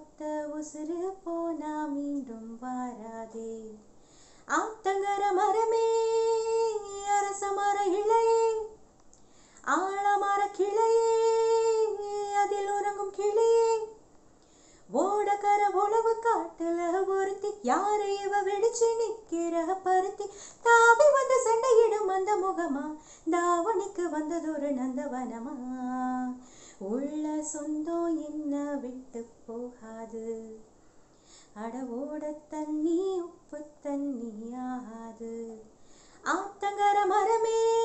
ஒத்த உசுறு போனா மீண்டும் வாராதே ஆத்தங்கர மரமே அரச மர இளையே ஆழமர கிளையே அதில் உறங்கும் கிளியே ஓடக்கர உழவு காட்டுல ஒருத்தி யாரு இவ வெடிச்சு நிக்கிற பருத்தி தாவி வந்து சண்டையிடும் அந்த முகமா தாவணிக்கு வந்ததொரு நந்தவனமா உள்ள சொந்தம் என்ன விட்டு போகாது அட ஓட தண்ணி உப்பு தண்ணி ஆகாது ஆத்தங்கர மரமே